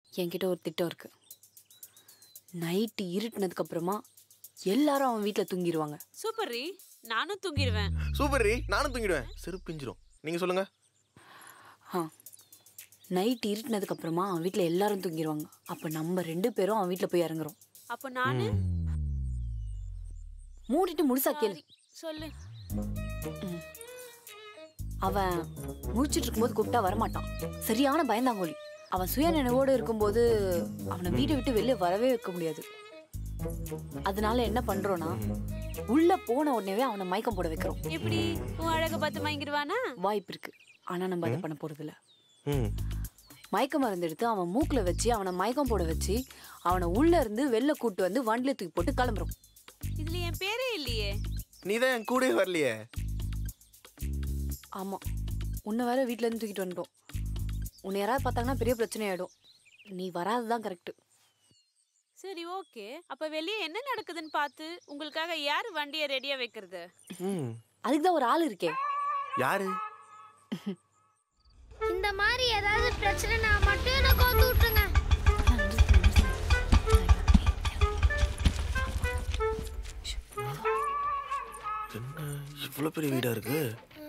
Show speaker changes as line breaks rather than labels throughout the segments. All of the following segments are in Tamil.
என்கிட்ட ஒரு திட்டம் இருக்கு நைட்டு இருட்டுனதுக்கு அப்புறமா எல்லாரும் அவன் வீட்டில் தூங்கிடுவாங்க
சூப்பர் ரீ நானும் தூங்கிடுவேன்
சூப்பர் ரீ நானும் தூங்கிடுவேன் செருப்பு பிஞ்சிரும் நீங்க சொல்லுங்க
ஆ நைட் இருட்டுனதுக்கு அப்புறமா அவன் வீட்டில் எல்லாரும் தூங்கிடுவாங்க அப்போ நம்ம ரெண்டு பேரும் அவன் வீட்டில் போய் இறங்குறோம்
அப்ப நானு
மூடிட்டு முழுசா கேளு
Sorry. சொல்லு
அவன் முழிச்சிட்டு இருக்கும்போது கூப்பிட்டா வரமாட்டான் சரியான பயந்தாங்கோலி அவன் சுய நினைவோடு இருக்கும்போது அவனை வீட்டை விட்டு வெளியே வரவே வைக்க முடியாது அதனால என்ன பண்றோம்னா உள்ள போன உடனேவே அவனை மயக்கம் போட வைக்கிறோம்
எப்படி உன் அழக பார்த்து மயங்கிடுவானா
வாய்ப்பு இருக்கு ஆனா நம்ம அதை பண்ண போறது இல்ல
ம்
மயக்க மருந்து எடுத்து அவன் மூக்குல வச்சு அவனை மயக்கம் போட வச்சு அவனை உள்ள இருந்து வெளில கூட்டு வந்து வண்டில தூக்கி போட்டு கிளம்புறோம்
இதுல என் பேரே இல்லையே
நீ தான் என் கூடயே வரலையே
ஆமா உன்னை வேற வீட்ல இருந்து தூக்கிட்டு வந்துட்டோம் உன்னை யாராவது பார்த்தாங்கன்னா பெரிய பிரச்சனை ஆயிடும் நீ வராதுதான் கரெக்ட்
சரி ஓகே அப்ப வெளியே என்ன நடக்குதுன்னு பார்த்து உங்களுக்காக யார் வண்டியை ரெடியா வைக்கிறது
ம்
அதுக்கு தான் ஒரு ஆள் இருக்கே
யாரு
இந்த மாதிரி ஏதாவது பிரச்சனைனா மட்டும் எனக்கு வந்து விட்டுருங்க
என்ன இவ்வளோ பெரிய வீடா இருக்கு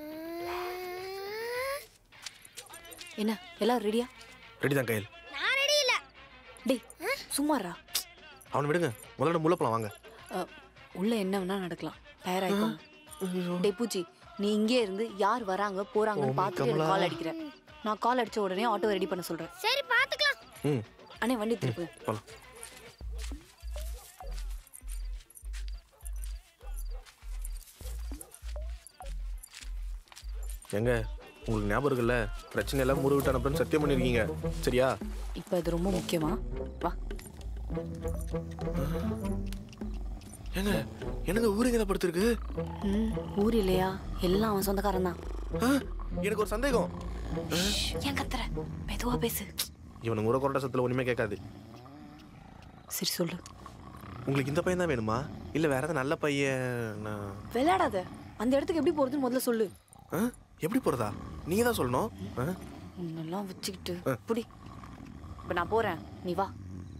என்ன எல்லாரும் ரெடியா
ரெடி தான் கையில்
நான் ரெடி இல்ல
டேய் சும்மாரா
அவனை விடுங்க முதல்ல முள்ள போலாம் வாங்க
அஹ், உள்ள என்ன வேணா நடக்கலாம் தயாராயிக்கோங்க டேய் பூச்சி நீ இங்கே இருந்து யார் வராங்க போறாங்கன்னு பார்த்துட்டு எனக்கு கால் அடிக்கிற நான் கால் அடிச்ச உடனே ஆட்டோ ரெடி பண்ண சொல்றேன்
சரி பாத்துக்கலாம்
ம்
அண்ணே வண்டி திருப்பு
போலாம் எங்க உங்களுக்கு ஞாபகம் இருக்குல்ல பிரச்சனை எல்லாம் முறை விட்டு அனுப்புறேன்னு சத்தியம் பண்ணிருக்கீங்க சரியா
இப்போ இது ரொம்ப முக்கியமா வா
ஏங்க எனக்கு ஊருக்கு தான் படுத்திருக்கு
ம் ஊர் இல்லையா எல்லாம் அவன் சொந்தக்காரன் தான்
ஆ, எனக்கு ஒரு சந்தேகம்
ஏன் கத்துற மெதுவா பேசு
இவனுக்கு முறை கொரட்ட சத்துல ஒண்ணுமே கேட்காது
சரி சொல்லு
உங்களுக்கு இந்த பையன் தான் வேணுமா இல்ல வேற ஏதாவது நல்ல பையன் நான்-
விளையாடாத அந்த இடத்துக்கு எப்படி போறதுன்னு முதல்ல சொல்லு
ஆ? எப்படி போறதா நீங்க தான் சொல்லணும் ஆ?
உன்னெல்லாம் வச்சுக்கிட்டு புடி இப்போ நான் போறேன் நீ வா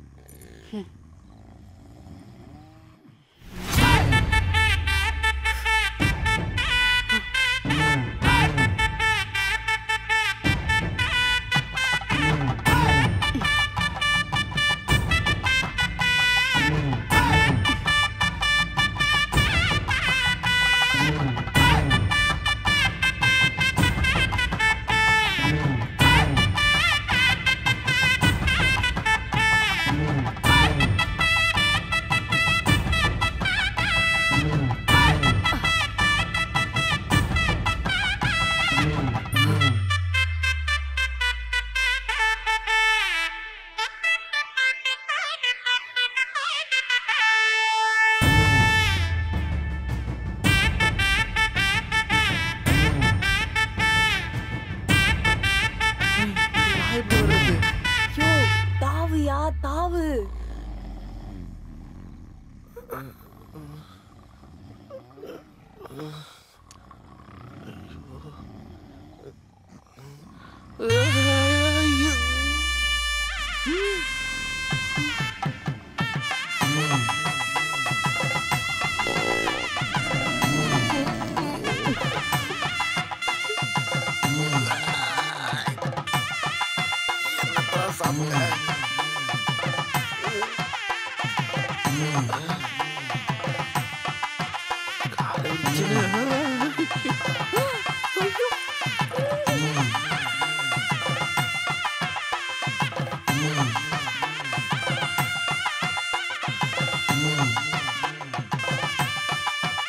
யோ தாவுயா தாவு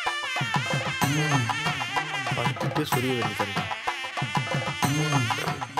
படுத்துட்டு சொரிய வேண்டியது